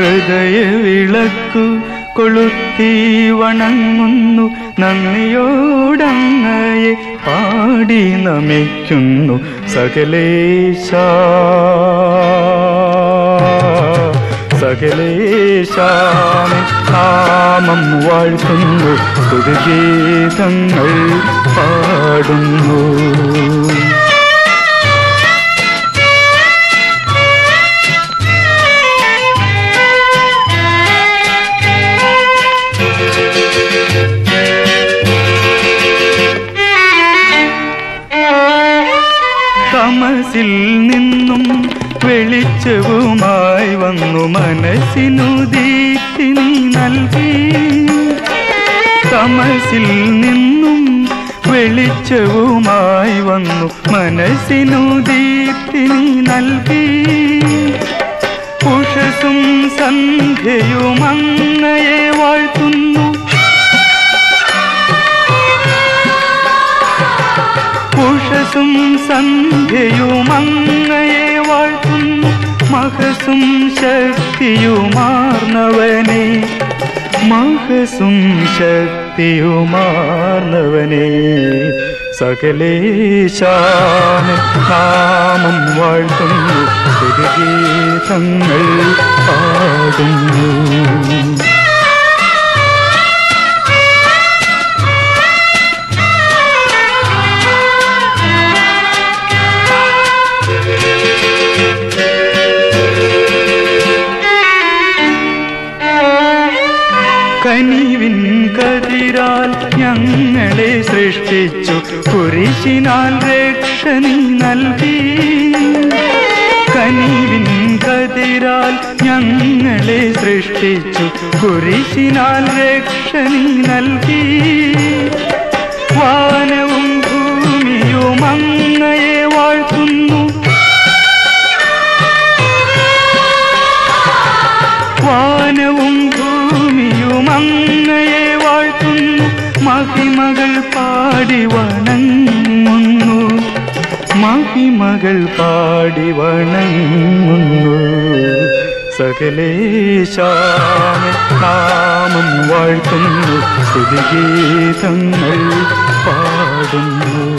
ഹൃദയ വിളക്കു കൊളുത്തി വണങ്ങുന്നു നന്ദിയോടങ്ങയെ പാടി നമിക്കുന്നു സകലേശ സകലേശാമി നാമം വാഴ്ത്തുന്നു സ്തുതിഗീതങ്ങൾ പാടുന്നു തമസിൽ നിന്നും വെളിച്ചവുമായി വന്നു മനസ്സിനു ദീപ്തി നീ നൽകി തമസിൽ നിന്നും വെളിച്ചവുമായി വന്നു മനസ്സിനു ദീപ്തി നീ നൽകി ഉഷസും സന്ധ്യയും അങ്ങയെ വാഴ്ത്തുന്നു ഉഷസും സന്ധ്യയും അങ്ങയെ വാഴ്ത്തുന്നു മഹസും ശക്തിയുമാർന്നവനെ മഹസും ശക്തിയുമാർന്നവനെ സകലേശാന് നാമം വാഴ്ത്തുന്നു ഗീതങ്ങൾ പാടുന്നു കനിവിൻ കതിരാൽ ഞങ്ങളെ സൃഷ്ടിച്ചു കുരിശിനാൽ രക്ഷ നീ നൽകി കനിവിൻ കതിരാൽ ഞങ്ങളെ സൃഷ്ടിച്ചു കുരിശിനാൽ രക്ഷ നീ നൽകി വാനവും ഭൂമിയും അങ്ങയെ വാഴ്ത്തുന്നു വാനവും ഭൂമിയും അങ്ങയെ വാഴ്ത്തുന്നു മഹിമകൾ പാടി വണങ്ങുന്നു മഹിമകൾ പാടി വണങ്ങുന്നു സകലേശാമി നാമം വാഴ്ത്തുന്നു സ്തുതിഗീതങ്ങൾ പാടുന്നു